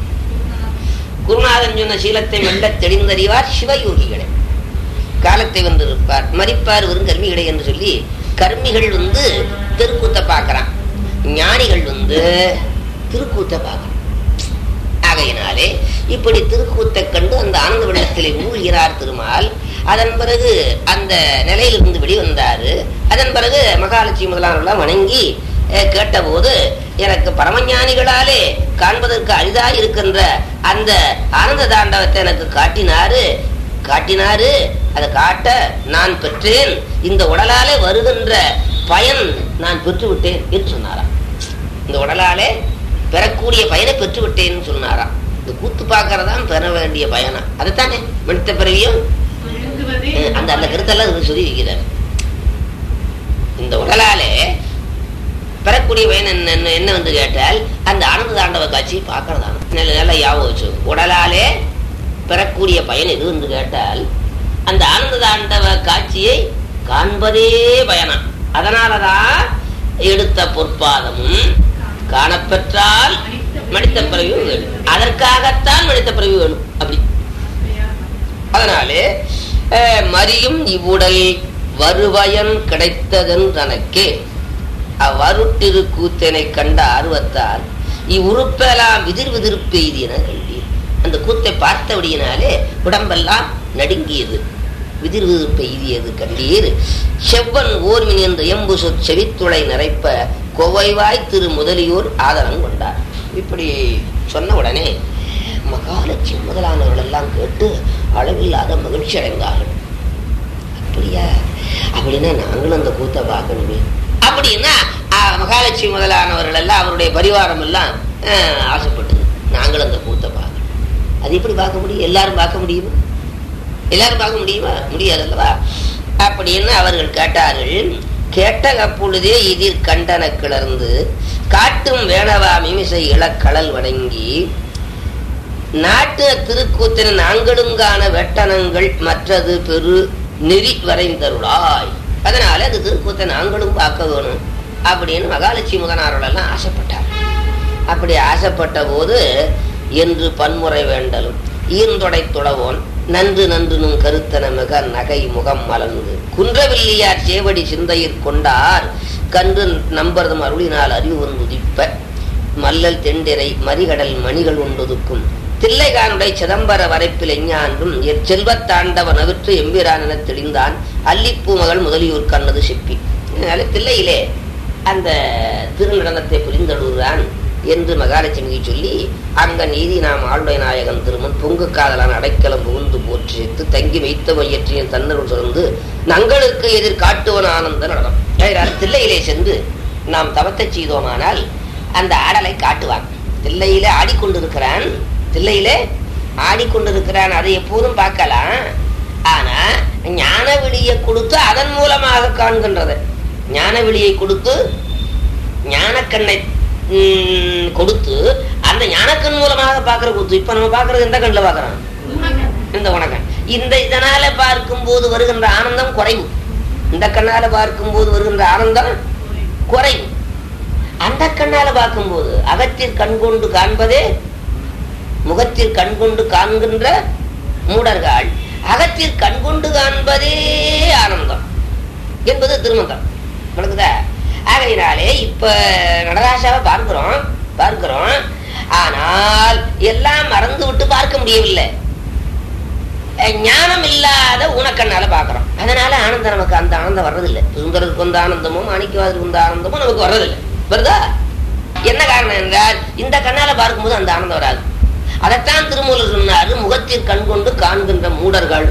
குருநாதன் சொன்ன சீலத்தை மெல்லத் தெளிந்தறிவார் சிவயோகிகளே காலத்தை வென்றிருப்பார் மறிப்பார் வெறும் கர்மிகளே என்று சொல்லி கர்மிகள் வந்து தெருக்கூத்தை பார்க்கறான் ஞானிகள் வந்து திருக்கூத்தை பார்க்கணும் ஆகையினாலே இப்படி திருக்கூத்தை கண்டு அந்த ஆனந்த வெள்ளத்திலே மூழ்கிறார் திருமால் அதன் பிறகு அந்த நிலையிலிருந்து வெளிவந்தாரு அதன் பிறகு மகாலட்சுமி முதலானவர்களாம் வணங்கி அஹ், கேட்டபோது எனக்கு பரமஞானிகளாலே காண்பதற்கு அரிதா இருக்கின்ற அந்த ஆனந்த தாண்டவத்தை எனக்கு காட்டினாரு காட்டினாரு அதை காட்ட நான் பெற்றேன் இந்த உடலாலே வருகின்ற பயன் நான் பெற்று விட்டேன் என்று சொன்னாராம் இந்த உடலாலே பெறக்கூடிய பயனை பெற்று விட்டேன்னு சொன்னாராம் இந்த கூத்து பார்க்கறதான் பெற வேண்டிய பயனா அதுதானே மனித பிறவியும் அஹ், அந்த அந்த கருத்தெல்லாம் இது சொல்லி வைக்கிறார் இந்த உடலாலே பெறக்கூடிய பயன் என்ன என்ன- என்ன வந்து கேட்டால் அந்த ஆனந்த தாண்டவ காட்சி பார்க்கறதான நல்ல நல்ல ஞாபகம் வச்சு உடலாலே பெறக்கூடிய பயன் எது என்று கேட்டால் அந்த ஆனந்த தாண்டவ காட்சியை காண்பதே பயனா அதனாலதான் எடுத்த பொற்பாதமும் காணப்பெற்றால் மனித பிறவியும் வேணும் அதற்காகத்தான் மனித பிறவி வேணும் அப்படி அதனாலே அஹ், மரியும் இவ்வுடல் வருவயன் கிடைத்ததன் தனக்கே அவ்வருட்டிரு கூத்தனை கண்ட ஆர்வத்தால் இவ்வுறுப்பெல்லாம் விதிர் விதிர் பெய்தியன கல்வி அந்த கூத்தை பார்த்தபடியினாலே உடம்பெல்லாம் நடுங்கியது விதிர் விதிர் பெய்தியது கண்டீர் செவ்வன் ஓர்மின் என்ற எம்பு சொற் செவித்துளை நிறைப்ப கொவைவாய் திரு முதலியோர் ஆதரவு கொண்டார் இப்படி சொன்ன உடனே மகாலட்சுமி முதலானவர்கள் எல்லாம் கேட்டு அளவில்லாத மகிழ்ச்சி அடைந்தார்கள் அப்படியா அப்படின்னா நாங்களும் அந்த கூத்தை பார்க்கணுமே அப்படின்னா ஆ, மகாலட்சுமி முதலானவர்கள் எல்லாம் அவருடைய பரிவாரம் எல்லாம் ஆ, ஆசைப்பட்டது நாங்களும் அந்த கூத்தை பார்க்கணும் அது எப்படி பார்க்க முடியும் எல்லாரும் பார்க்க முடியுமா எல்லாரும் பார்க்க முடியுமா முடியாதல்லவா அப்படின்னு அவர்கள் கேட்டார்கள் கேட்ட அப்பொழுதே இதில் கண்டன கிளர்ந்து காட்டும் வேணவா மிமிசை இளக்கடல் வணங்கி நாட்டு திருக்கூத்தின நாங்களுங்கான வெட்டனங்கள் மற்றது பெரு நெறி வரைந்தருளாய் அதனால அது திருக்கூத்தை நாங்களும் பார்க்க வேணும் அப்படின்னு மகாலட்சுமி முதனாரோட எல்லாம் ஆசைப்பட்டார் அப்படி ஆசைப்பட்ட போது என்று பன்முறை வேண்டலும் ஈர்ந்தொடை துளவோன் நன்று நன்றுனும் கருத்தன மிக நகை முகம் மலர்ந்து குன்றவில்லியார் சேவடி சிந்தையிற் கொண்டார் கன்று நம்பர்தம் அருளினால் அறிவு வந்து உதிப்ப மல்லல் தெண்டிரை மறிகடல் மணிகள் உண்டொதுக்கும் தில்லைகானுடைய சிதம்பர வரைப்பில் எஞ்ஞான்றும் எச்செல்வத் தாண்டவ நவிற்று எம்பிரான் எனத் தெளிந்தான் அல்லிப்பூ மகள் முதலியூர் கண்ணது சிப்பி அதனால தில்லையிலே அந்த திருநடனத்தை புரிந்தழுகிறான் என்று மகாலட்சுமிக்கு சொல்லி அங்க நீதி நாம் ஆளுடைய நாயகன் திருமன் பொங்கு காதலான் அடைக்கலம் புகுந்து போற்றித்து தங்கி வைத்த மையற்றியின் தன்னருள் சுரந்து நங்களுக்கு எதிர் காட்டுவன் ஆனந்த நடனம் ஆகையால் தில்லையிலே சென்று நாம் தவத்தை செய்தோமானால் அந்த ஆடலை காட்டுவான் தில்லையிலே ஆடிக்கொண்டிருக்கிறான் தில்லையிலே ஆடிக்கொண்டிருக்கிறான் அதை எப்போதும் பார்க்கலாம் ஆனா ஞான விழியை கொடுத்து அதன் மூலமாக காண்கின்றது ஞான விழியை கொடுத்து ஞானக்கண்ணை ம், கொடுத்து அந்த ஞானக்கண் மூலமாக பார்க்கிற கொடுத்து இப்ப நம்ம பார்க்கறது எந்த கண்ணில் பார்க்கறோம் இந்த உனக்கண் இந்த இதனால பார்க்கும்போது வருகின்ற ஆனந்தம் குறைவு இந்த கண்ணால பார்க்கும்போது வருகின்ற ஆனந்தம் குறைவு அந்த கண்ணால பார்க்கும்போது அகத்தில் கண் கொண்டு காண்பதே முகத்தில் கண் கொண்டு காண்கின்ற மூடர்கள் அகத்தில் கண் கொண்டு காண்பதே ஆனந்தம் என்பது திருமந்தம் விளக்குதா ஆகையினாலே இப்ப நடராசாவை பார்க்கிறோம் பார்க்கிறோம் ஆனால் எல்லாம் மறந்து விட்டு பார்க்க முடியவில்லை அஹ் ஞானம் இல்லாத உனக்கண்ணால பார்க்கிறோம் அதனால ஆனந்தம் நமக்கு அந்த ஆனந்தம் வர்றதில்லை சுந்தரருக்கு வந்த ஆனந்தமும் மாணிக்கவாதருக்கு வந்த ஆனந்தமும் நமக்கு வர்றதில்லை வருதா என்ன காரணம் என்றால் இந்த கண்ணால பார்க்கும்போது அந்த ஆனந்தம் வராது அதைத்தான் திருமூலர் சொன்னாரு முகத்தில் கண் கொண்டு காண்கின்ற மூடர்கள்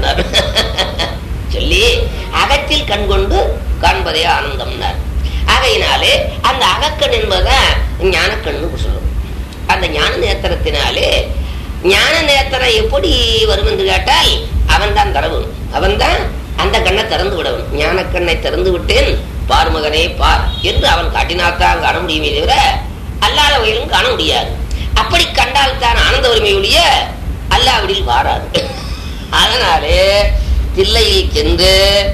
சொல்லி அகத்தில் கண் கொண்டு காண்பதே ஆனந்தம்னார் ஆகையினாலே அந்த அகக்கண் என்பதுதான் ஞானக்கண்ணு சொல்லும் அந்த ஞான நேத்திரத்தினாலே ஞான நேத்திரம் எப்படி வரும் என்று கேட்டால் அவன் தான் தரவும் அவன் தான் அந்த கண்ணை திறந்து விடவும் ஞான கண்ணை திறந்து விட்டேன் பார் மகனே பார் என்று அவன் காட்டினால்தான் காண முடியுமே தவிர அல்லாத வகையிலும் காண முடியாது அப்படி கண்டால் தான் ஆனந்த உரிமையுடைய அல்லாவிடில் வாராது அதனாலே தில்லையில் சென்று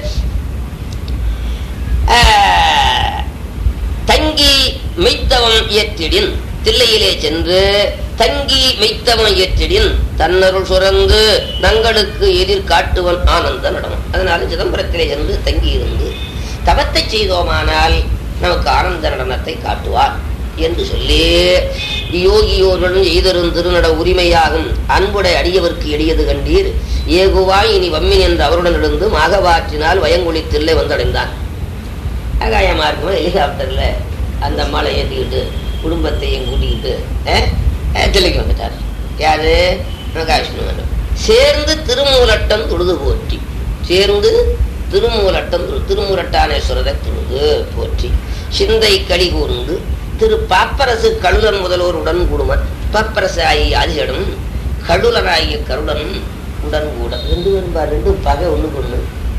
ஆஹ், தங்கி மெய்த்தவம் இயற்றிடின் தில்லையிலே சென்று தங்கி மெய்த்தவம் இயற்றிடின் தன்னருள் சுரந்து தங்களுக்கு எதிர் காட்டுவன் ஆனந்த நடனம் அதனால சிதம்பரத்திலே சென்று தங்கி இருந்து தவத்தை செய்தோமானால் நமக்கு ஆனந்த நடனத்தை காட்டுவார் என்று சொல்லி யோகியோர்களும் எய்தரும் திருநட உரிமையாகும் அன்புடை அடியவர்க்கு எளியது கண்டீர் ஏகுவாய் இனி வம்மின் என்று அவருடன் இருந்து மாகவாற்றினால் வயங்குளித்தில்லை வந்தடைந்தான் ஆகாயமா இருக்கும் ஹெலிகாப்டர்ல அந்த அம்மாளை ஏற்றிக்கிட்டு குடும்பத்தையும் கூட்டிக்கிட்டு தில்லைக்கு வந்துட்டார் யாரு மகாவிஷ்ணு சேர்ந்து திருமூலட்டம் தொழுது போற்றி சேர்ந்து திருமூலட்டம் தொழு- திருமூலட்டானேஸ்வரரை தொழுது போற்றி சிந்தை களி கூர்ந்து திரு பாப்பரசு கழுலன் முதல்வர் உடன் கூடுமன் பாப்பரசு ஆகிய அதிகடும் கடுலராகிய கருடனும் உடன் கூட ரெண்டு பேரும் பாரு ரெண்டும் பகை ஒண்ணுக்கு ஒண்ணு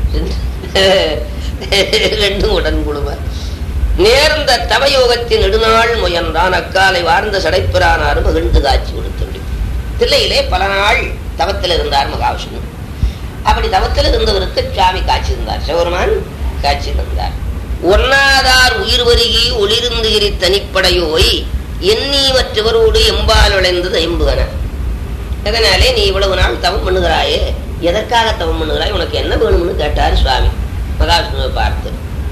ரெண்டு- ரெண்டும் உடன் கூடுமன் நேர்ந்த தவயோகத்தின் நெடுநாள் முயன்றான் அக்காலை வார்ந்த சடைப்பிரானாரும் மகிழ்ந்து காட்சி கொடுத்துண்டு தில்லையிலே பல நாள் தவத்தில் இருந்தார் மகாவிஷ்ணு அப்படி தவத்தில் இருந்தவருக்கு சுவாமி காட்சி இருந்தார் சிவருமான் காட்சி தந்தார் ஒன்னாதார் உயிர் வருகி ஒளிருந்து எரி தனிப்படையோய் எண்ணீவற்றவரோடு எம்பால் விளைந்தது ஐம்புகன அதனாலே நீ இவ்வளவு நாள் தவம் பண்ணுகிறாயே எதற்காக தவம் பண்ணுகிறாய் உனக்கு என்ன வேணும்னு கேட்டார் சுவாமி மகாவிஷ்ணுவை பார்த்து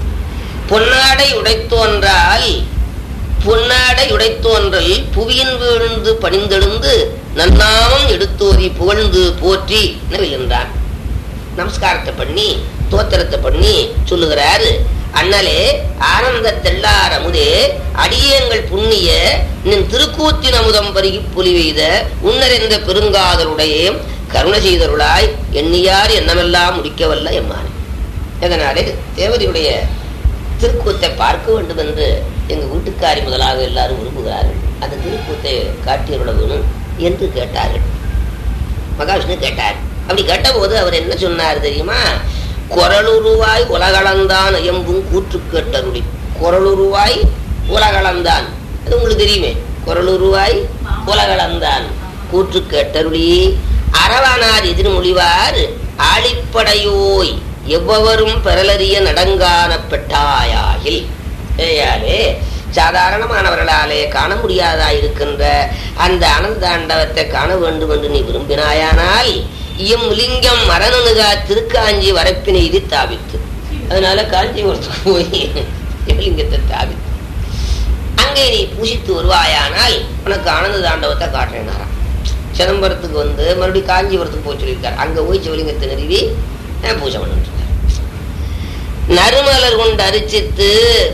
பொன்னாடை உடைத்தோன்றால் பொன்னாடை உடைத்தோன்றல் புவியின் வீழ்ந்து பணிந்தெழுந்து நன்னாமம் எடுத்தோதி புகழ்ந்து போற்றி நவிழ்கின்றான் நமஸ்காரத்தை பண்ணி தோத்திரத்தை பண்ணி சொல்லுகிறாரு அண்ணலே ஆனந்த தெள்ளார் அமுதே அடியேங்கள் புண்ணிய நின் திருக்கூத்தின் அமுதம் பருகி புலி வெய்த உன்னரென்ற பெருங்காதலுடைய கருணை செய்தருளாய் எண்ணியார் எண்ணமெல்லாம் முடிக்கவல்ல எம்மானே இதனாலே தேவரியுடைய திருக்கூத்தை பார்க்க வேண்டும் என்று எங்க வீட்டுக்காரி முதலாக எல்லாரும் விரும்புகிறார்கள் அந்த திருக்கூத்தை காட்டியருட வேணும் என்று கேட்டார்கள் மகாவிஷ்ணு கேட்டார் அப்படி கேட்டபோது அவர் என்ன சொன்னார் தெரியுமா குரலுருவாய் உலகளந்தான் எம்பும் கூற்று கேட்டருளி குரலுருவாய் உலகளந்தான் அது உங்களுக்கு தெரியுமே குரலுருவாய் உலகளந்தான் கூற்று கேட்டருளி அரவானார் எதிர்மொழிவார் ஆழிப்படையோய் எவ்வவரும் பெறலறிய நடங்கான பெட்டாயாகில் ஏயாலே சாதாரணமானவர்களாலே காண முடியாதா இருக்கின்ற அந்த அனந்தாண்டவத்தை காண வேண்டும் என்று நீ விரும்பினாயானால் இம் லிங்கம் மரணனுகா திருக்காஞ்சி வரப்பினை இது தாவித்து அதனால காஞ்சிபுரத்துக்கு போய் சிவலிங்கத்தை தாவித்து அங்கே நீ பூசித்து வருவாயானால் உனக்கு ஆனந்த தாண்டவத்தை காட்டுறேனாராம் சிதம்பரத்துக்கு வந்து மறுபடியும் காஞ்சிபுரத்துக்கு போய் சொல்லியிருக்கார் அங்க போய் சிவலிங்கத்தை நிறுவி அஹ், பூஜை பண்ணிட்டு இருக்கார். நறுமலர் கொண்டு அரிச்சித்து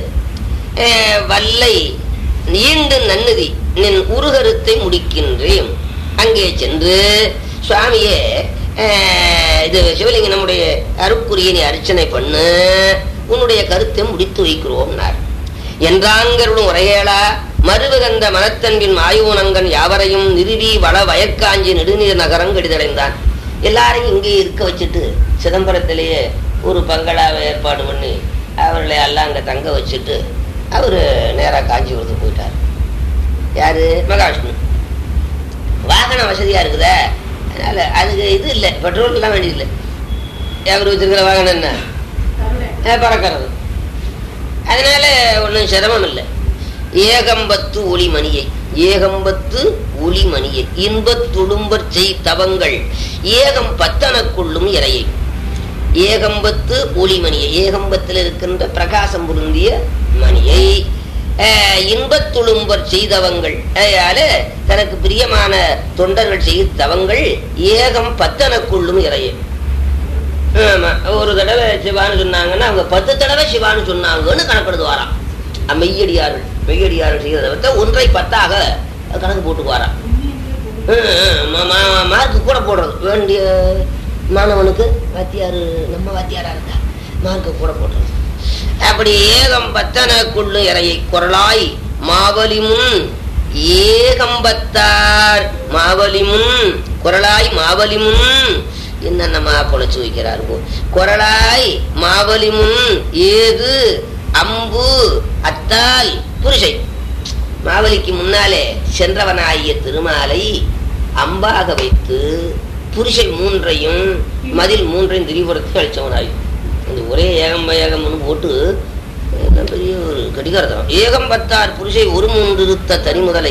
அஹ், வல்லை நீண்டு நன்னுதி நின் உருகருத்தை முடிக்கின்றேன் அங்கே சென்று சுவாமியே அஹ், இது சிவலிங்கம் நம்முடைய அருக்குரிய நீ அர்ச்சனை பண்ணு உன்னுடைய கருத்தை முடித்து வைக்கிறோம்னார் என்றாங்கருடன் உரையேளா மறுவுகந்த மனத்தன்பின் மாயூனங்கன் யாவரையும் நிறுவி வள வயற்காஞ்சி நெடுநீர் நகரம் கடிதடைந்தான் எல்லாரையும் இங்கே இருக்க வச்சுட்டு சிதம்பரத்திலேயே ஒரு பங்களாவை ஏற்பாடு பண்ணி அவர்களை எல்லாம் அங்கே தங்க வச்சுட்டு அவர் நேராக காஞ்சிபுரத்துக்கு போயிட்டார் யாரு மகாவிஷ்ணு வாகன வசதியா இருக்குதே அதனால அதுக்கு இது இல்லை பெட்ரோல் எல்லாம் வேண்டியதில்லை அவர் வச்சிருக்கிற வாகனம் என்ன அஹ் பறக்கிறது அதனால ஒன்றும் சிரமம் இல்லை ஏகம்பத்து ஒளிமணியை ஏகம்பத்து ஒளிமணியை இன்பத்துடும்பற் செய் தவங்கள் ஏகம் பத்தனக்குள்ளும் இறையை ஏகம்பத்து ஒளிமணியை ஏகம்பத்தில் இருக்கின்ற பிரகாசம் பொருந்திய மணியை அஹ், இன்பத்துளும்பர் செய்தவங்கள் அதனால தனக்கு பிரியமான தொண்டர்கள் செய்த தவங்கள் ஏகம் பத்தனக்குள்ளும் இறையை ஆமா ஒரு தடவை சிவான்னு சொன்னாங்கன்னா அவங்க பத்து தடவை சிவான்னு சொன்னாங்கன்னு கணக்கெடுத்து வாராம் அஹ் மெய்யடியார்கள் மெய்யடியார்கள் செய்யறத விட்ட ஒன்றை பத்தாக கணக்கு போட்டு வாராம் மார்க் கூட போடுறது வேண்டிய மாணவனுக்கு வாத்தியாரு நம்ம வாத்தியாரா இருந்தா மார்க்கு கூட போடுறது அப்படி ஏகம் பத்தனக்குள்ளு இறையை குரலாய் மாவலி முன் ஏகம்பத்தார் மாவலி முன் குரலாய் மாவலி முன் என்னென்னமா பொழைச்சு வைக்கிறார் போ குரலாய் மாவலி முன் ஏகு அம்பு அத்தால் புருஷை மாவலிக்கு முன்னாலே சென்றவனாகிய திருமாலை அம்பாக வைத்து புருஷை மூன்றையும் மதில் மூன்றையும் திரிபுரத்தை அழிச்சவனாய் அந்த ஒரே ஏகம்ப ஏகம்னு போட்டு என்ன பெரிய ஒரு கடிகாரத்தனம் ஏகம்பத்தார் புருஷை ஒரு மூன்றிருத்த தனிமுதலை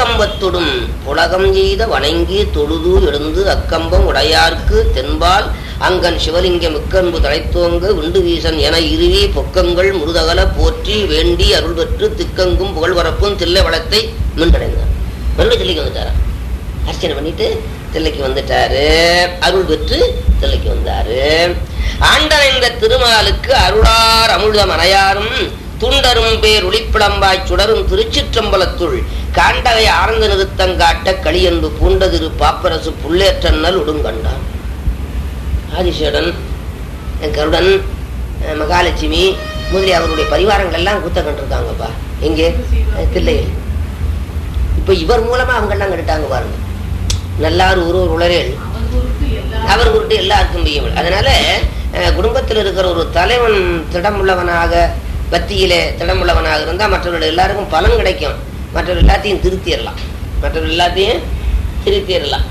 ஏகம்பத்துடும் புலகம் செய்த வணங்கி தொழுது எழுந்து அக்கம்பம் உடையார்க்கு தென்பால் அங்கன் சிவலிங்கம் மிக்கன்பு தலைத்தோங்க விண்டு வீசன் என இருவி பொக்கங்கள் முருதகல போற்றி வேண்டி அருள் பெற்று திக்கங்கும் புகழ்வரப்பும் தில்லை வளத்தை மின்றடைந்தார் மறுபடியும் தில்லைக்கு வந்துட்டாரா அர்ச்சனை பண்ணிட்டு தில்லைக்கு வந்துட்டாரு அருள் பெற்று தில்லைக்கு வந்தாரு ஆண்டன இந்த திருமாலுக்கு அருளார் அமுழ்தம் அணையாரும் துண்டரும் பேர் ஒளிப்பிளம்பாய் சுடரும் திருச்சிற்றம்பலத்துள் காண்டகை ஆர்ந்த நிறுத்தங்காட்ட களியன்பு பூண்டதிரு பாப்பரசு புள்ளேற்றன்னல் உடுங்கண்டான் ஆதிசேடன் கருடன் அஹ், மகாலட்சுமி முதலிய அவருடைய பரிவாரங்கள் எல்லாம் கூத்த கண்டிருக்காங்கப்பா எங்கே அஹ், தில்லையில் இப்ப இவர் மூலமா அவங்க எல்லாம் கண்டுட்டாங்க பாருங்க நல்லார் ஒருவர் உளரேல் அவர் குறித்து எல்லாருக்கும் பெய்யும் அதனால அஹ், குடும்பத்தில் இருக்கிற ஒரு தலைவன் திடமுள்ளவனாக பக்தியிலே திடமுள்ளவனாக இருந்தா மற்றவர்கள் எல்லாருக்கும் பலன் கிடைக்கும் மற்றவர்கள் எல்லாத்தையும் திருத்திடலாம் மற்றவர்கள் எல்லாத்தையும் திருத்திடலாம்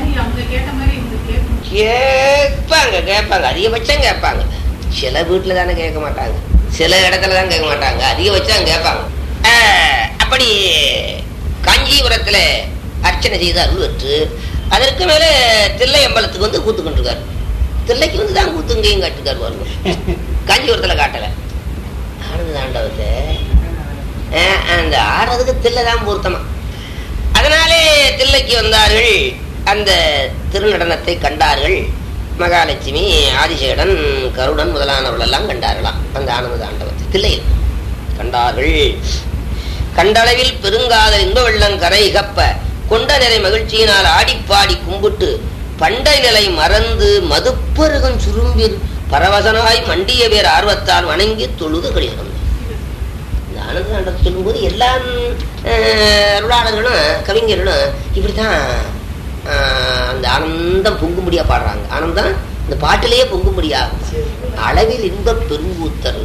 கேட்பாங்க கேட்பாங்க அதிகபட்சம் கேட்பாங்க சில வீட்டுல தானே கேட்க மாட்டாங்க சில இடத்துல தான் கேட்க மாட்டாங்க அதிகபட்சம் கேட்பாங்க ஆஹ், அப்படி காஞ்சிபுரத்துல அர்ச்சனை செய்து அருள் பெற்று அதற்கு மேல தில்லை அம்பலத்துக்கு வந்து கூத்து கொண்டிருக்காரு தில்லைக்கு வந்து தான் கூத்து இங்கேயும் காட்டுக்காரு பாருங்க காஞ்சிபுரத்துல காட்டல ஆனந்த தாண்டவத்தை ஆஹ், அந்த ஆடுறதுக்கு தில்லை தான் பொருத்தமா அதனாலே தில்லைக்கு வந்தார்கள் அந்த திருநடனத்தை கண்டார்கள் மகாலட்சுமி ஆதிசேடன் கருடன் முதலானவர்கள் எல்லாம் கண்டார்களாம் அந்த ஆனந்த தாண்டவத்தை தில்லையில் கண்டார்கள் கண்டளவில் பெருங்காதல் இன்ப வெள்ளம் கரை கப்ப கொண்ட நிறை மகிழ்ச்சியினால் ஆடிப்பாடி கும்பிட்டு பண்டை நிலை மறந்து மதுப்பருகும் சுரும்பில் பரவசனாய் மண்டிய வேர் ஆர்வத்தால் வணங்கி தொழுது கழிகிறார் இந்த ஆனந்த தாண்டவத்தை சொல்லும்போது எல்லா அஹ், அருளாளர்களும் கவிஞர்களும் இப்படித்தான் அஹ், அந்த ஆனந்தம் பொங்கும்படியா பாடுறாங்க ஆனந்தம் இந்த பாட்டிலேயே பொங்கும்படியா அளவில் இன்பப் பெருங்கூத்தர்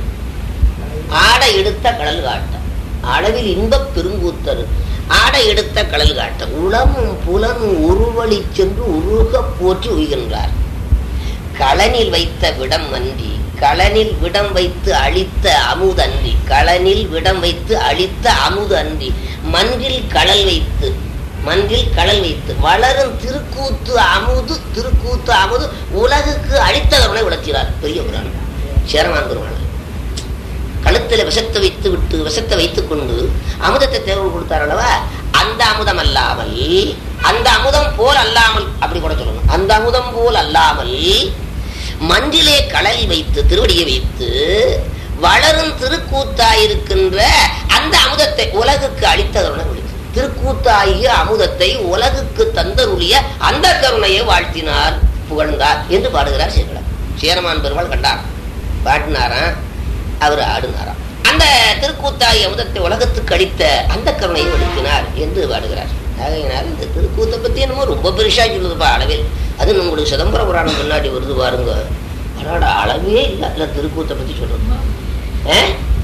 ஆடை எடுத்த கடல் காட்ட அளவில் இன்பப் பெருங்கூத்தர் ஆடை எடுத்த கடல் காட்ட உளமும் புலனும் ஒருவழி சென்று உருக போற்றி உய்கின்றார் களனில் வைத்த விடம் அன்றி களனில் விடம் வைத்து அழித்த அமுது அன்றி களனில் விடம் வைத்து அழித்த அமுது அன்றி மன்றில் களல் வைத்து மன்றில் களல் வைத்து வளரும் திருக்கூத்து அமுது திருக்கூத்து அமுது உலகுக்கு அழித்த கருணை விளக்கிறார் பெரிய புராணம் சேரமான் பெருமாள் கழுத்துல விஷத்தை வைத்து விட்டு விஷத்தை வைத்துக் கொண்டு அமுதத்தை தேர்வு கொடுத்தார் அல்லவா அந்த அமுதம் அல்லாமல் அந்த அமுதம் போல் அல்லாமல் அப்படி கூட சொல்லணும் அந்த அமுதம் போல் அல்லாமல் மஞ்சிலே கடல் வைத்து திருவடியை வைத்து வளரும் திருக்கூத்தாயிருக்கின்ற அந்த அமுதத்தை உலகுக்கு அளித்த கருணை விളിക്കും. திருக்கூத்தாகிய அமுதத்தை உலகுக்கு தந்தருளிய அந்த கருணையை வாழ்த்தினார் புகழ்ந்தார் என்று பாடுகிறார் சேகரம் சேரமான் பெருமாள் கண்டார் பாடினாராம் அவர் ஆடினாராம் அந்த திருக்கூத்தாய் அமுதத்தை உலகத்துக்கு அளித்த அந்த கருணையை ஒடுக்கினார் என்று பாடுகிறார் ஆகையினால் இந்த திருக்கூத்தை பத்தி என்னமோ ரொம்ப பெருசா சொல்லுதுப்பா அளவில் அது நம்மளுடைய சிதம்பர புராணம் முன்னாடி வருது பாருங்க அடாட அளவே இல்லை அதுல திருக்கூத்தை பத்தி சொல்றது ஆ?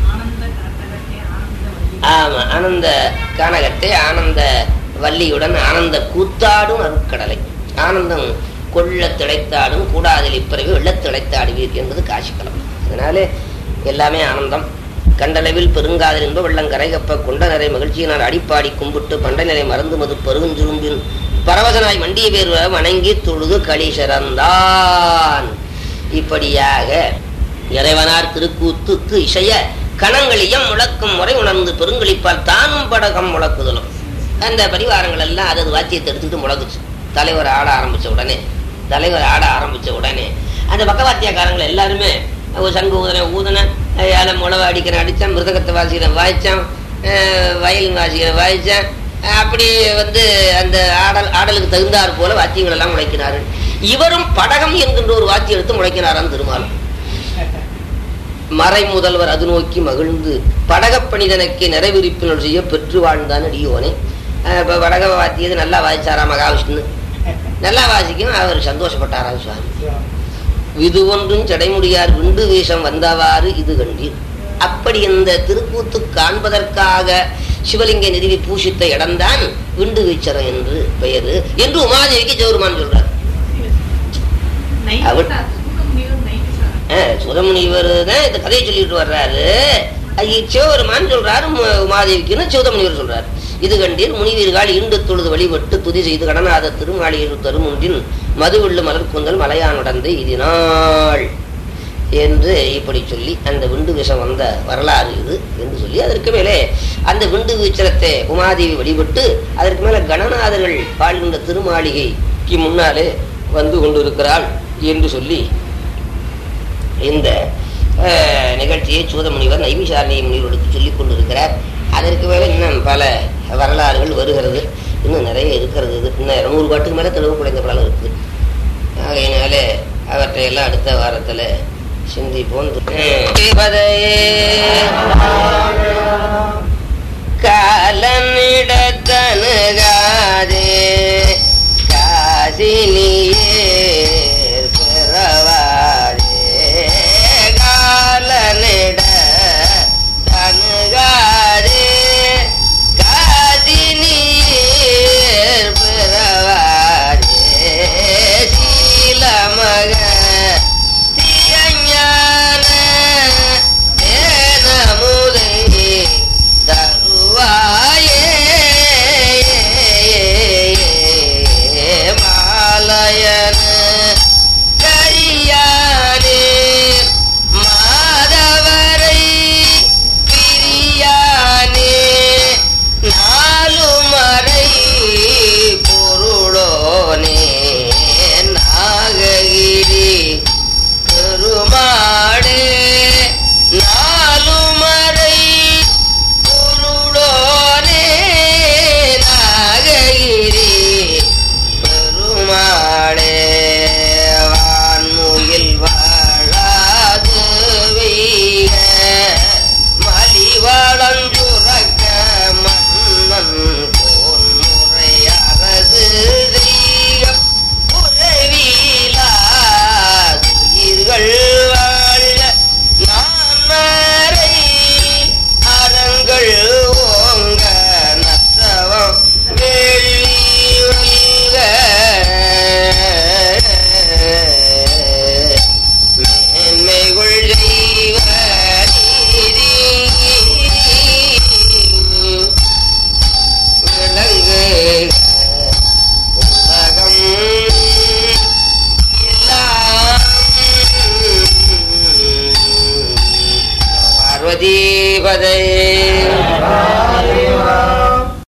ஆமா ஆனந்த கானகத்தை ஆனந்த வள்ளியுடன் ஆனந்த கூத்தாடும் அருட்கடலை ஆனந்தம் கொள்ள திளைத்தாடும் கூடாதில் இப்பிறகு வெள்ளத் திளைத்தாடுவீர் என்பது காசிக்கலம் அதனாலே எல்லாமே ஆனந்தம் கண்டளவில் பெருங்காதல் என்ப வெள்ளம் கரைகப்ப கொண்ட நிறை மகிழ்ச்சியினால் அடிப்பாடி கும்பிட்டு பண்டை நிறை மறந்து மது பருகுஞ்சுரும்பின் பரவசனாய் மண்டிய பேர் வணங்கி தொழுது களி சிறந்தான் இப்படியாக இறைவனார் திருக்கூத்துக்கு இசைய கணங்களியம் முழக்கும் முறை உணர்ந்து பெருங்களிப்பால் தானும் படகம் முழக்குதலும் அந்த பரிவாரங்கள் எல்லாம் அதது வாத்தியத்தை எடுத்துட்டு முழங்குச்சு தலைவர் ஆட ஆரம்பிச்ச உடனே தலைவர் ஆட ஆரம்பிச்ச உடனே அந்த பக்கவாத்தியக்காரங்கள் எல்லாருமே ஒரு சங்கு ஊதனை ஊதனை யானை முளவை அடிக்கிறேன் அடித்தான் மிருதகத்தை வாசிக்கிறேன் வாய்ச்சான் அஹ் வயலின் வாசிக்கிறேன் வாய்ச்சான் அஹ் அப்படி வந்து அந்த ஆடல் ஆடலுக்கு தகுந்தாற் போல வாத்தியங்கள் எல்லாம் முளைக்கிறார்கள் இவரும் படகம் என்கின்ற ஒரு வாத்தியம் எடுத்து முளைக்கிறாராம் திருமால் மறை முதல்வர் அது நோக்கி மகிழ்ந்து படகப் பணிதனுக்கு நிறைவிரிப்பினர் செய்ய பெற்று வாழ்ந்தான் அடியோனே அஹ் இப்ப படக வாத்தியது நல்லா வாய்ச்சாரா மகாவிஷ்ணு நல்லா வாசிக்கும் அவர் சந்தோஷப்பட்டாரா சுவாமி இது ஒன்றும் சடைமுடியார் விண்டு வீசம் வந்தவாறு இது கண்டீர் அப்படி இந்த திருக்கூத்து காண்பதற்காக சிவலிங்க நிறுவி பூஷித்த இடம்தான் விண்டு வீச்சரம் என்று பெயர் என்று உமாதேவிக்கு ஜெவருமான் சொல்றார் அவர்- அஹ் சுதமுனிவர் தான் இந்த கதையை சொல்லிட்டு வர்றாரு அது சிவபெருமான் சொல்றாரு உமா- உமாதேவிக்குன்னு சிவதமுனிவர் சொல்றாரு இது கண்டீர் முனிவீர்கள் ஈண்டு தொழுது வழிபட்டு துதி செய்து கடனாத திருமாளியில் தருமுன்றின் மதுவெள்ளு மலர்குந்தல் மலையானுடந்தை இதனால் என்று இப்படி சொல்லி அந்த விண்டு விஷம் வந்த வரலாறு இது என்று சொல்லி அதற்கு மேலே அந்த விண்டு வீச்சலத்தை உமாதேவி வழிபட்டு அதற்கு மேலே கணநாதர்கள் வாழ்கின்ற திருமாளிகைக்கு முன்னாலே வந்து கொண்டிருக்கிறாள் என்று சொல்லி இந்த அஹ், நிகழ்ச்சியை சூதமுனிவர் நைமிசாரணி முனிவர்களுக்கு சொல்லிக் கொண்டிருக்கிறார் அதற்கு மேலே இன்னும் பல வரலாறுகள் வருகிறது இன்னும் நிறைய இருக்கிறது இது இன்னும் இருநூறு பாட்டுக்கு மேலே தெளிவு குறைந்த படம் இருக்குது ஆகையினாலே அவற்றை எல்லாம் அடுத்த வாரத்தில் சிந்திப்போம் காலனிடத்தனுகாதே காசினியே பிறவாதே காலனிட தனுகாதே காசினியே பிறவாதே சீலமக தியஞான தேனமுதை தருவாயே மாலயன கரியானே மாதவரை பிரியானே நாலுமறை பொருளோனே நாககிரி பெருமாடே நாலுமறை பொருளோனே நாககிரி பெருமாளே வான்முகில் வாழாது வெய்க மலிவளஞ்சுரக்க மன்னன் போன்முறை அரசு செய்க உறவிலாதுயிர்கள் வாழ்க நான்மறை அறங்கள் ஓங்க நத்தவம் வேள்வி ஒல்க மேன்மைகள் செய்வ நீதி விளங்கு உலகம் எல்லாம் பார்வதி பதை